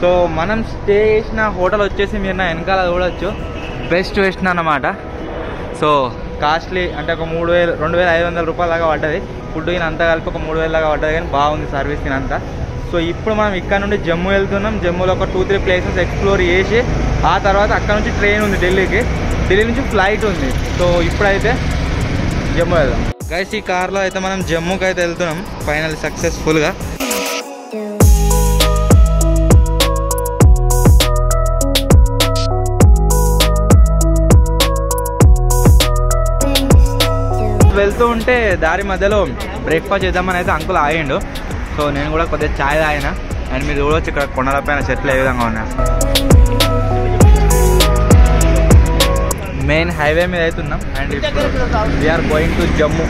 So మనం stay చేసిన hotel వచ్చేసి మీరు నా వెనకాల చూడొచ్చు బెస్ట్ వెస్ట్ అన్నమాట సో కాస్ట్లీ అంటే ఒక మూడు వేలు రెండు వేల ఐదు వందల రూపాయల దాకా పడ్డది ఫుడ్ ఈయన అంతా కలిపి ఒక మూడు వేల దాకా పడ్డది కానీ బాగుంది సర్వీస్ ఈయన అంతా సో ఇప్పుడు మనం ఇక్కడ నుండి జమ్మూ వెళ్తున్నాం జమ్మూలో ఒక టూ త్రీ ప్లేసెస్ ఎక్స్ప్లోర్ చేసి ఆ తర్వాత అక్కడ నుంచి ట్రైన్ ఉంది ఢిల్లీకి ఢిల్లీ నుంచి ఫ్లైట్ ఉంది సో ఇప్పుడైతే జమ్మూ వెళ్దాం గైస్ ఈ కార్లో అయితే మనం జమ్మూకి అయితే వెళ్తున్నాం ఫైనల్ సక్సెస్ఫుల్గా వెళ్తూ ఉంటే దారి మధ్యలో బ్రేక్ఫాస్ట్ చేద్దామని అయితే అంకుల్ ఆగిండు సో నేను కూడా కొద్దిగా ఛాయ్ తాగిన అండ్ మీరు చూడవచ్చు ఇక్కడ కొండల పైన చెట్లు ఏ విధంగా ఉన్నాయి మెయిన్ హైవే మీద అవుతున్నాం అండ్ ఇప్పుడు we're going to Jammu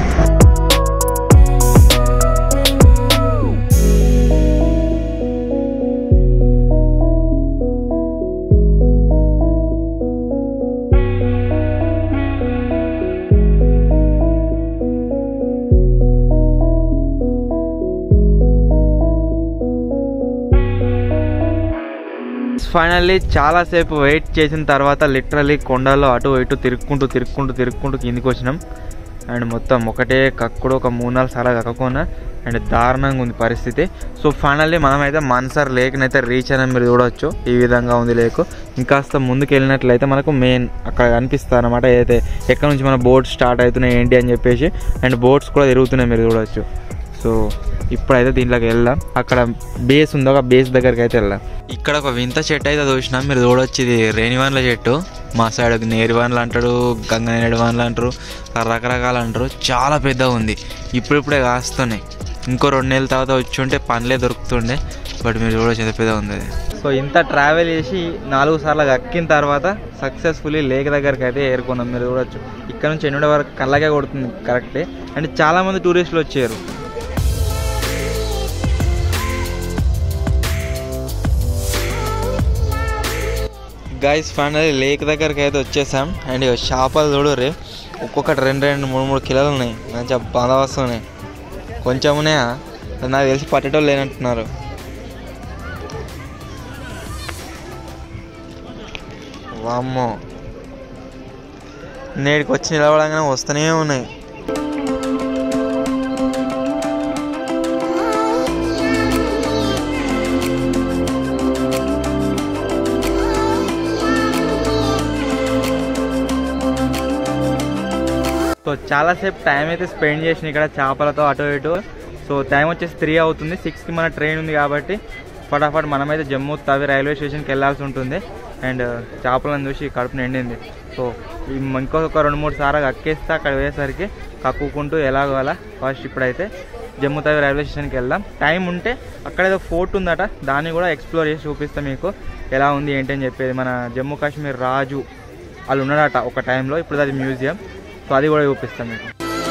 finally చాలాసేపు వెయిట్ చేసిన తర్వాత లిటరలీ కొండలో అటు ఇటు తిరుక్కుంటూ తిరుక్కుంటూ తిరుక్కుంటూ కిందికి వచ్చినాం అండ్ మొత్తం ఒకటే కక్కుడు ఒక మూడు నాలుగు సార్లు కక్కకుండా అండ్ దారుణంగా ఉంది పరిస్థితి సో ఫైనల్లీ మనమైతే మన్సర్ లేక్ని అయితే రీచ్ అయినా మీరు చూడవచ్చు ఈ విధంగా ఉంది లేక్ ఇంకాస్త ముందుకు వెళ్ళినట్లయితే మనకు మెయిన్ అక్కడ కనిపిస్తుంది అనమాట ఏదైతే ఎక్కడ నుంచి మన బోట్స్ స్టార్ట్ అవుతున్నాయి ఏంటి అని చెప్పేసి అండ్ బోట్స్ కూడా తిరుగుతున్నాయి మీరు చూడవచ్చు సో ఇప్పుడైతే దీంట్లోకి వెళ్దాం అక్కడ బేస్ ఉందో ఆ బేస్ దగ్గరికి అయితే వెళ్దాం ఇక్కడ ఒక వింత చెట్టు అయితే చూసినాం మీరు చూడొచ్చు ఇది రేణివాన్ల చెట్టు మా సైడ్ నేరివాన్లు అంటాడు గంగనేడు వాన్లు అంటారు రకరకాలు అంటారు చాలా పెద్దగా ఉంది ఇప్పుడిప్పుడే కాస్తున్నాయి ఇంకో రెండు నెలల తర్వాత వచ్చి ఉంటే పనులే దొరుకుతుండే బట్ మీరు చూడొచ్చు ఎంత పెద్దగా ఉంది అది సో ఇంత ట్రావెల్ చేసి నాలుగు సార్లు అక్కిన తర్వాత సక్సెస్ఫుల్లీ లేక్ దగ్గరికి అయితే ఏరుకున్నాం మీరు చూడొచ్చు ఇక్కడ నుంచి ఎన్నుడే వరకు కళ్ళకే కొడుతుంది కరెక్టే అండ్ చాలామంది టూరిస్టులు వచ్చారు గైస్ ఫైనల్ లేక్ దగ్గరికి అయితే వచ్చేసాం అండ్ ఇక చేపలు చూడరు ఒక్కొక్కటి రెండు రెండు మూడు మూడు కిలోలు ఉన్నాయి మంచిగా బాధ వస్తున్నాయి కొంచెం ఉన్నాయా నాకు తెలిసి పట్టేటోళ్ళు లేనంటున్నారు వామ్మో నేటికి వచ్చి నిలబడంగానే వస్తూనే ఉన్నాయి సో చాలాసేపు టైం అయితే స్పెండ్ చేసిన ఇక్కడ చేపలతో అటు ఇటు సో టైం వచ్చేసి త్రీ అవుతుంది సిక్స్కి మన ట్రైన్ ఉంది కాబట్టి ఫటాఫట్ మనమైతే జమ్మూ తవి రైల్వే స్టేషన్కి వెళ్ళాల్సి ఉంటుంది అండ్ చేపలను చూసి కడుపు నిండింది సో ఈ ఇంకొక రెండు మూడు సార్లు అక్కేస్తే అక్కడ పోయేసరికి కక్కుకుంటూ ఎలాగో అలా ఫస్ట్ ఇప్పుడైతే జమ్మూ తవి రైల్వే స్టేషన్కి వెళ్దాం టైం ఉంటే అక్కడ ఏదో ఫోర్ట్ ఉందట దాన్ని కూడా ఎక్స్ప్లోర్ చేసి చూపిస్తాం మీకు ఎలా ఉంది ఏంటి అని చెప్పేది మన జమ్మూ కాశ్మీర్ రాజు వాళ్ళు ఉన్నాడట ఒక టైంలో ఇప్పుడు అది మ్యూజియం సో అది కూడా చూపిస్తాం మీకు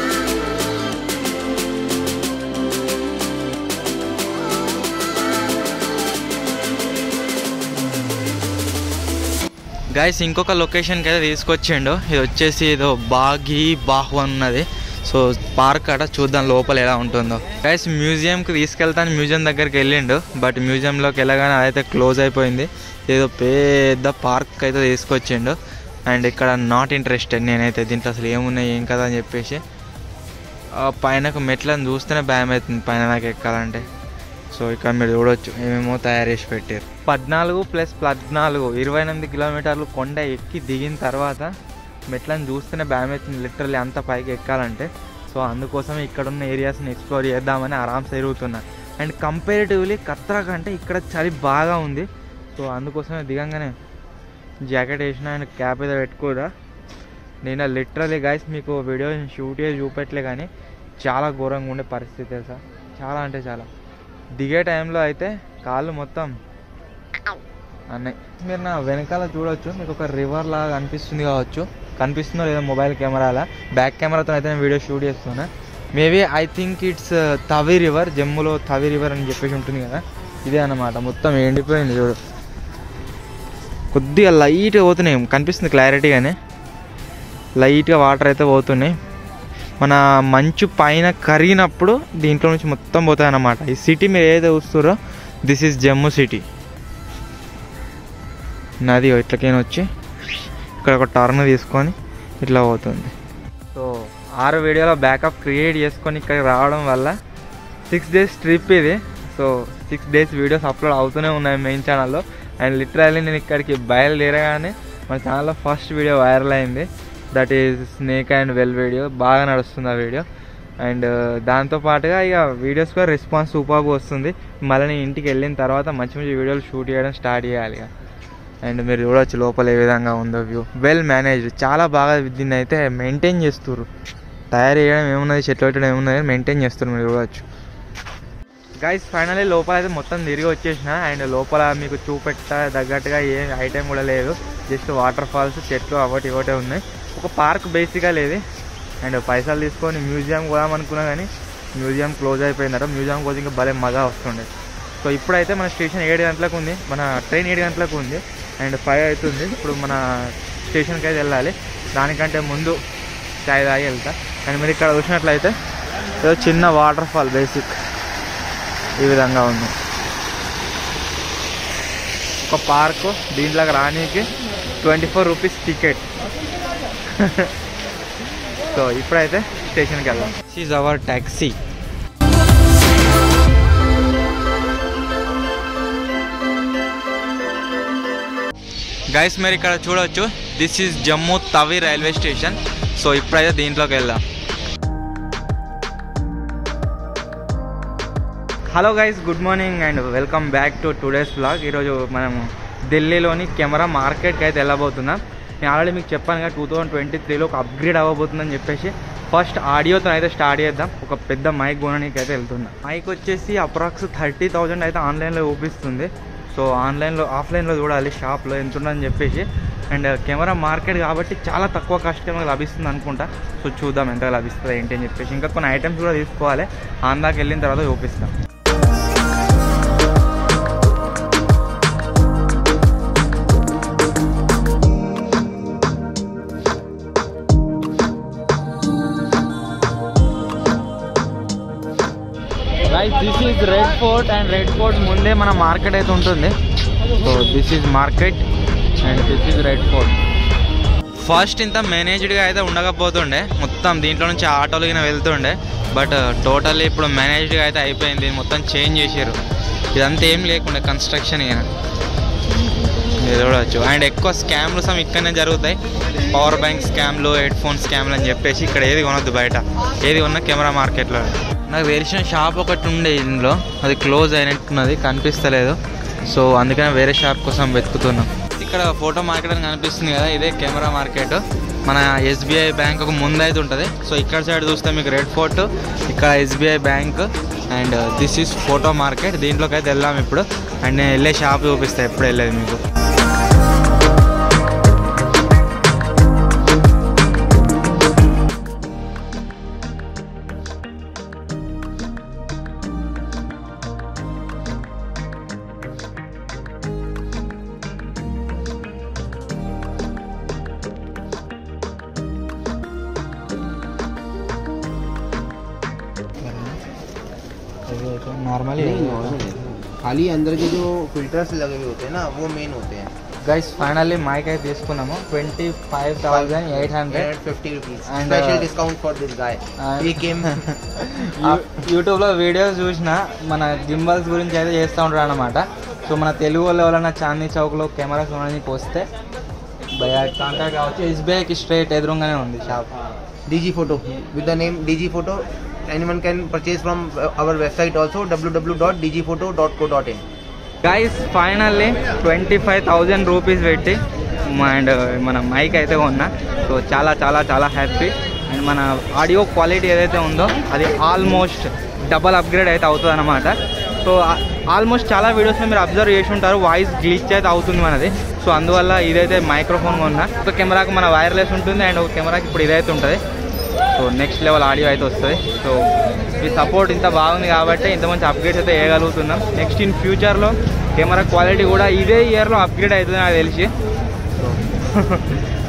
గైస్ ఇంకొక లొకేషన్కి అయితే తీసుకొచ్చిండు ఇది వచ్చేసి ఏదో బాగి బాహు ఉన్నది సో పార్క్ అట చూద్దాం లోపల ఎలా ఉంటుందో గైస్ మ్యూజియంకి తీసుకెళ్తాను మ్యూజియం దగ్గరికి వెళ్ళిండు బట్ మ్యూజియంలోకి వెళ్ళగానే అదైతే క్లోజ్ అయిపోయింది ఏదో పెద్ద పార్క్ అయితే తీసుకొచ్చిండు అండ్ ఇక్కడ నాట్ ఇంట్రెస్టెడ్ నేనైతే దీంట్లో అసలు ఏమున్నాయి ఏం కదా అని చెప్పేసి ఆ పైనకు మెట్లను చూస్తేనే భయం అవుతుంది పైన నాకు ఎక్కాలంటే సో ఇక్కడ మీరు చూడొచ్చు ఏమేమో తయారు చేసి పెట్టారు పద్నాలుగు ప్లస్ పద్నాలుగు ఇరవై ఎనిమిది కిలోమీటర్లు కొండ ఎక్కి దిగిన తర్వాత మెట్లను చూస్తేనే భయం అవుతుంది లిటరల్లీ అంత పైకి ఎక్కాలంటే సో అందుకోసం ఇక్కడ ఉన్న ఏరియాస్ని ఎక్స్ప్లోర్ చేద్దామని ఆరామ్స్ తిరుగుతున్నా అండ్ కంపారిటివ్లీ కత్రా కంటే ఇక్కడ చలి బాగా ఉంది సో అందుకోసమే దిగంగానే జాకెట్ వేసిన అండ్ క్యాప్ ఏదో పెట్టుకోదా నేను లిటరలీ గైస్ మీకు వీడియో షూట్ చేసి చూపెట్టలే కానీ చాలా ఘోరంగా ఉండే పరిస్థితి తెలుసా చాలా అంటే చాలా దిగే టైంలో అయితే కాళ్ళు మొత్తం అన్నాయి మీరు నా వెనకాల చూడొచ్చు మీకు ఒక రివర్ లాగా అనిపిస్తుంది కావచ్చు కనిపిస్తుందో లేదో మొబైల్ కెమెరాలా బ్యాక్ కెమెరాతో అయితే నేను వీడియో షూట్ చేస్తున్నా maybe I think it's Tawi river జమ్మూలో తవి రివర్ అని చెప్పేసి ఉంటుంది కదా ఇదే అన్నమాట మొత్తం ఎండిపోయింది చూడు కొద్దిగా లైట్గా పోతున్నాయి కనిపిస్తుంది క్లారిటీగానే లైట్గా వాటర్ అయితే పోతున్నాయి మన మంచు పైన కరిగినప్పుడు దీంట్లో నుంచి మొత్తం పోతాయి అన్నమాట ఈ సిటీ మీరు ఏదైతే చూస్తారో దిస్ ఈజ్ జమ్మూ సిటీ నది ఇట్లకైనా వచ్చి ఇక్కడ ఒక టర్న్ తీసుకొని ఇట్లా పోతుంది సో ఆరు వీడియోలో బ్యాకప్ క్రియేట్ చేసుకొని ఇక్కడికి రావడం వల్ల సిక్స్ డేస్ ట్రిప్ ఇది so six days videos upload అవుతూనే ఉన్నాయి మెయిన్ ఛానల్లో అండ్ లిటరల్లీ నేను ఇక్కడికి బయలుదేరగానే మన ఛానల్లో ఫస్ట్ వీడియో వైరల్ అయింది that is snake and well video బాగా నడుస్తుంది ఆ వీడియో అండ్ దాంతో పాటుగా ఇక వీడియోస్ కూడా రెస్పాన్స్ సూపర్గా వస్తుంది మళ్ళీ నేను ఇంటికి వెళ్ళిన తర్వాత మంచి మంచి వీడియోలు షూట్ చేయడం స్టార్ట్ చేయాలి ఇక అండ్ మీరు చూడవచ్చు లోపల ఏ విధంగా ఉందో వ్యూ వెల్ మేనేజ్డ్ చాలా బాగా దీన్ని అయితే మెయింటైన్ చేస్తుర్రు తయారు చేయడం ఏమున్నది చెట్లు పెట్టడం ఏమున్నది మెయింటైన్ చేస్తున్నారు మీరు చూడవచ్చు గైస్ ఫైనలీ లోపల అయితే మొత్తం తిరిగి వచ్చేసిన అండ్ లోపల మీకు చూపెట్ట తగ్గట్టుగా ఏ ఐటెం కూడా లేదు జస్ట్ వాటర్ ఫాల్స్ చెట్లు అవటి ఇవటే ఉన్నాయి ఒక పార్క్ బేసిక్గా లేదు అండ్ పైసలు తీసుకొని మ్యూజియం పోదాం అనుకున్నా కానీ మ్యూజియం క్లోజ్ అయిపోయిందట మ్యూజియం క్లోజ్ ఇంకా భలే మజా వస్తుండే సో ఇప్పుడైతే మన స్టేషన్ ఏడు గంటలకు ఉంది మన ట్రైన్ ఏడు గంటలకు ఉంది అండ్ ఫైవ్ అవుతుంది ఇప్పుడు మన స్టేషన్కి అయితే వెళ్ళాలి దానికంటే ముందు చాయ్ తాగి వెళ్తా అండ్ మీరు ఇక్కడ చూసినట్లయితే ఏదో చిన్న వాటర్ ఫాల్ బేసిక్ ఈ విధంగా ఉంది ఒక పార్కు దీంట్లోకి రానీకి twenty four rupees ticket so ఇప్పుడైతే స్టేషన్కి వెళ్దాం ఈజ్ అవర్ ట్యాక్సీ గైస్ మీరు ఇక్కడ చూడొచ్చు this is Jammu Tawi railway station so ఇప్పుడైతే దీంట్లోకి వెళ్దాం hello guys good morning and welcome back to today's blog ఈరోజు మనం ఢిల్లీలోని కెమెరా మార్కెట్కి అయితే వెళ్ళబోతున్నాం నేను ఆల్రెడీ మీకు చెప్పాను కదా టూ థౌజండ్ ట్వంటీ త్రీలో ఒక అప్గ్రేడ్ అవ్వబోతుందని చెప్పేసి ఫస్ట్ ఆడియోతో అయితే స్టార్ట్ చేద్దాం ఒక పెద్ద మైక్ కొనడానికి అయితే వెళ్తున్నా మైక్ వచ్చేసి అప్రాక్స్ థర్టీ థౌజండ్ అయితే ఆన్లైన్లో చూపిస్తుంది సో ఆన్లైన్లో ఆఫ్లైన్లో చూడాలి షాప్లో ఎంత ఉందని చెప్పేసి అండ్ కెమెరా మార్కెట్ కాబట్టి చాలా తక్కువ కస్టమర్ లభిస్తుంది అనుకుంటా సో చూద్దాం ఎంత లభిస్తుంది ఏంటి అని చెప్పేసి ఇంకా కొన్ని ఐటమ్స్ కూడా తీసుకోవాలి ఆందాకి వెళ్ళిన తర్వాత చూపిస్తాం right this is Red Fort and Red Fort ముందే మన మార్కెట్ అయితే ఉంటుంది so this is market and this is Red Fort first ఇంత మేనేజ్డ్గా అయితే ఉండకపోతుండే మొత్తం దీంట్లో నుంచి ఆటోలు కింద వెళ్తుండే బట్ టోటల్లీ ఇప్పుడు మేనేజ్డ్గా అయితే అయిపోయింది మొత్తం చేంజ్ చేసారు ఇదంతా ఏం లేకుండే కన్స్ట్రక్షన్ ఇక మీరు చూడవచ్చు అండ్ ఎక్కువ స్కామ్లు సమ్ ఇక్కడనే జరుగుతాయి పవర్ బ్యాంక్ స్కామ్లు హెడ్ ఫోన్ స్కామ్లు అని చెప్పేసి ఇక్కడ ఏది కొనొద్దు బయట ఏది కొన్నా కెమెరా మార్కెట్లో నాకు తెలిసిన షాప్ ఒకటి ఉండే ఇందులో అది క్లోజ్ అయినట్టున్నది కనిపిస్తలేదు సో అందుకనే వేరే షాప్ కోసం వెతుకుతున్నాం ఇక్కడ ఫోటో మార్కెట్ అని కనిపిస్తుంది కదా ఇదే కెమెరా మార్కెట్ మన ఎస్బీఐ బ్యాంక్ ఒక ముందైతే ఉంటుంది సో ఇక్కడ సైడ్ చూస్తే మీకు రెడ్ ఫోర్ట్ ఇక్కడ SBI bank and this is photo market దీంట్లోకి అయితే వెళ్దాం ఇప్పుడు అండ్ నేను వెళ్ళే షాప్ చూపిస్తాను ఎప్పుడు వెళ్ళేది మీకు నార్మల్లీ नहीं normal है। खाली अंदर के जो फिल्टर्स लगे हुए होते हैं ना वो मेन होते हैं గైస్ ఫైనల్లీ మైక్ అయితే తీసుకున్నాము twenty five thousand eight hundred fifty rupees And, special uh, discount for this guy and- ये केम యూట్యూబ్లో వీడియోస్ చూసిన మన జింబల్స్ గురించి అయితే చేస్తూ ఉంటారు అనమాట సో మన తెలుగు వాళ్ళు ఎవరైనా చాందీ చౌక్లో కెమెరాస్ కొనడానికి వస్తే భయ కాంటాక్ట్ కావచ్చు ఎస్బీఐకి స్ట్రైట్ ఎదురుగానే ఉంది shop DG photo with the name DG photo anyone can purchase from uh, our website also www.dgphoto.co.in guys finally twenty five thousand rupees పెట్టి అండ్ మన మైక్ అయితే కొన్నా సో చాలా చాలా చాలా హ్యాపీ అండ్ మన ఆడియో క్వాలిటీ ఏదైతే ఉందో అది ఆల్మోస్ట్ డబల్ అప్గ్రేడ్ అయితే అవుతుంది అనమాట సో ఆల్మోస్ట్ చాలా వీడియోస్లో మీరు అబ్జర్వ్ చేసి ఉంటారు వాయిస్ గ్లిచ్ అయితే అవుతుంది మనది సో అందువల్ల ఇదైతే మైక్రోఫోన్ కొన్నా ఒక కెమెరాకి మన వైర్లెస్ ఉంటుంది అండ్ ఒక కెమెరాకి ఇప్పుడు ఇదైతే ఉంటుంది సో నెక్స్ట్ లెవెల్ ఆడియో అయితే వస్తుంది సో మీ సపోర్ట్ ఇంత బాగుంది కాబట్టి ఇంత మంచి అప్గ్రేడ్స్ అయితే వేయగలుగుతున్నాం నెక్స్ట్ ఇన్ ఫ్యూచర్లో కెమెరా క్వాలిటీ కూడా ఇదే ఇయర్లో అప్గ్రేడ్ అవుతుంది నాకు తెలిసి సో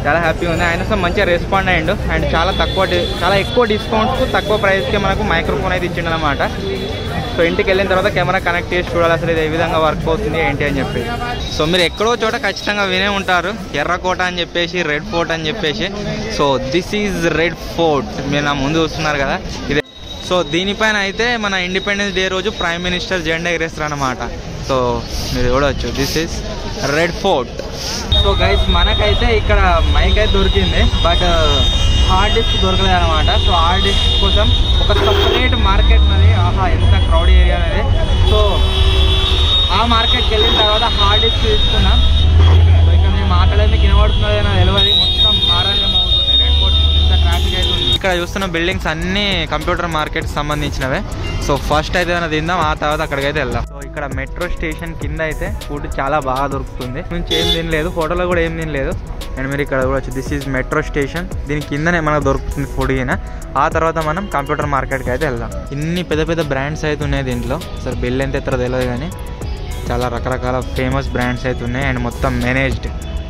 చాలా హ్యాపీగా ఉంది ఆయన అసలు మంచిగా రెస్పాండ్ అయ్యిండు అండ్ చాలా తక్కువ డి- చాలా ఎక్కువ డిస్కౌంట్స్ తక్కువ ప్రైస్కి మనకు మైక్రోఫోన్ అయితే ఇచ్చిండు అనమాట సో ఇంటికి వెళ్ళిన తర్వాత కెమెరా కనెక్ట్ చేసి చూడాలి అసలు ఇది ఏ విధంగా వర్క్ అవుతుంది ఏంటి అని చెప్పి సో మీరు ఎక్కడో చోట ఖచ్చితంగా వినే ఉంటారు ఎర్రకోట అని చెప్పేసి రెడ్ ఫోర్ట్ అని చెప్పేసి so this is Red Fort మీరు నా ముందు చూస్తున్నారు కదా ఇదే సో దీనిపైన అయితే మన ఇండిపెండెన్స్ డే రోజు ప్రైమ్ మినిస్టర్ జెండా ఎగరేస్తారు అనమాట సో మీరు చూడవచ్చు this is Red Fort so guys మనకైతే ఇక్కడ మైక్ అయితే దొరికింది బట్ హార్డ్ డిస్క్ దొరకలేదు అనమాట సో హార్డ్ డిస్క్ కోసం ఒక సపరేట్ మార్కెట్ ఉన్నది ఆహా ఎంత క్రౌడ్ ఏరియా అనేది సో ఆ మార్కెట్కి వెళ్ళిన తర్వాత హార్డ్ డిస్క్ తీసుకున్నాం సో ఇక్కడ నేను మాట్లాడేది మీకు వినబడుతున్నది నాకు తెలియదు మొత్తం హారాన్ని అవుతుంది రెడ్ బోర్డ్ ఇంత ట్రాఫిక్ అయితే ఉంది ఇక్కడ చూస్తున్న బిల్డింగ్స్ అన్నీ కంప్యూటర్ మార్కెట్ సంబంధించినవే సో ఫస్ట్ అయితే ఏమైనా తిందాం ఆ తర్వాత అక్కడికి అయితే వెళ్దాం సో ఇక్కడ మెట్రో స్టేషన్ కింద అయితే ఫుడ్ చాలా బాగా దొరుకుతుంది నుంచి ఏం తినలేదు హోటల్లో కూడా ఏం తినలేదు అండ్ మీరు ఇక్కడ చూడవచ్చు దిస్ ఈజ్ మెట్రో స్టేషన్ దీని కిందనే మనకు దొరుకుతుంది ఫుడ్ కింద ఆ తర్వాత మనం కంప్యూటర్ మార్కెట్కి అయితే వెళ్దాం ఇన్ని పెద్ద పెద్ద బ్రాండ్స్ అయితే ఉన్నాయి దీంట్లో అసలు బిల్ ఎంత ఎత్తారో తెలియదు కానీ చాలా రకరకాల ఫేమస్ బ్రాండ్స్ అయితే ఉన్నాయి అండ్ మొత్తం మేనేజ్డ్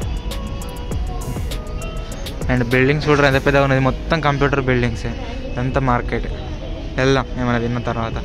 అండ్ బిల్డింగ్స్ కూడా ఎంత పెద్దగా ఉన్నది మొత్తం కంప్యూటర్ బిల్డింగ్సే ఎంత మార్కెట్ వెళ్దాం ఏమైనా తిన్న తర్వాత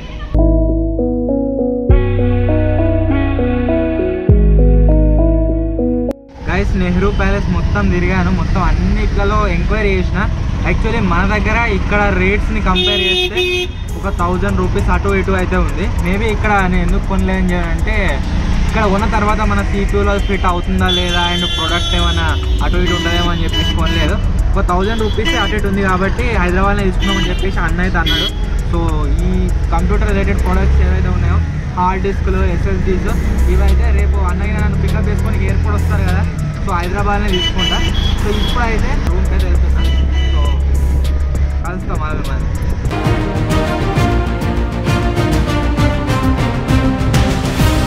గైస్ నెహ్రూ ప్యాలెస్ మొత్తం తిరిగాను మొత్తం అన్నిట్లలో ఎంక్వైరీ చేసిన యాక్చువల్లీ మన దగ్గర ఇక్కడ రేట్స్ని కంపేర్ చేస్తే ఒక థౌజండ్ రూపీస్ అటు ఇటు అయితే ఉంది మేబీ ఇక్కడ నేను ఎందుకు కొనలేదని అంటే ఇక్కడ ఉన్న తర్వాత మన సీపీయూలో ఫిట్ అవుతుందా లేదా అండ్ ప్రోడక్ట్ ఏమైనా అటు ఇటు ఉంటుందేమో అని చెప్పేసి కొనలేదు ఒక థౌజండ్ రూపీస్ అటు ఇటు ఉంది కాబట్టి హైదరాబాద్లో తీసుకున్నామని చెప్పేసి అన్న అయితే అన్నాడు సో ఈ కంప్యూటర్ రిలేటెడ్ ప్రోడక్ట్స్ ఏవైతే ఉన్నాయో హార్డ్ డిస్క్లు ఎస్ఎస్డీస్ ఇవైతే రేపు అన్నయ్య నన్ను పికప్ చేసుకొని ఎయిర్పోర్ట్ వస్తారు కదా సో హైదరాబాద్నే తీసుకుంటా సో ఇప్పుడైతే రూమ్కి అయితే వెళ్తున్నా సో కలుస్తాం మళ్ళీ మరి